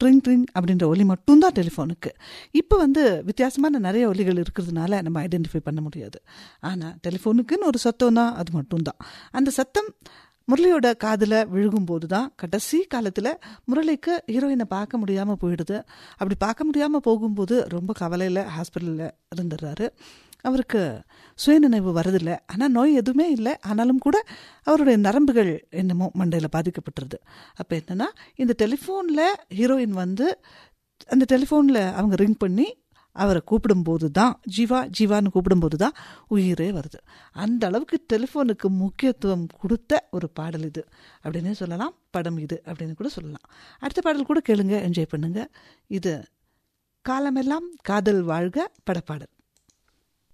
drink drink அப்படின்ற ஒலி மட்டும்தான் டெலிஃபோனுக்கு இப்போ வந்து வித்தியாசமான நிறைய ஒலிகள் இருக்கிறதுனால நம்ம ஐடென்டிஃபை பண்ண முடியாது ஆனால் டெலிஃபோனுக்குன்னு ஒரு சத்தம் தான் அது மட்டும்தான் அந்த சத்தம் முரளியோட காதில் விழுகும்போது தான் கடைசி காலத்தில் முரளிக்கு ஹீரோயினை பார்க்க முடியாமல் போயிடுது அப்படி பார்க்க முடியாமல் போகும்போது ரொம்ப கவலையில் ஹாஸ்பிட்டலில் இருந்துடுறாரு அவருக்கு சுயநினைவு வரதில்லை ஆனால் நோய் எதுவுமே இல்லை ஆனாலும் கூட அவருடைய நரம்புகள் என்னமோ மண்டையில் பாதிக்கப்பட்டுருது அப்போ என்னென்னா இந்த டெலிஃபோனில் ஹீரோயின் வந்து அந்த டெலிஃபோனில் அவங்க ரிங் பண்ணி அவரை கூப்பிடும்போது தான் ஜீவா ஜீவான்னு கூப்பிடும்போது தான் உயிரே வருது அந்த அளவுக்கு டெலிஃபோனுக்கு முக்கியத்துவம் கொடுத்த ஒரு பாடல் இது அப்படின்னே சொல்லலாம் படம் இது அப்படின்னு கூட சொல்லலாம் அடுத்த பாடல் கூட கேளுங்க என்ஜாய் பண்ணுங்க இது காலமெல்லாம் காதல் வாழ்க படப்பாடல்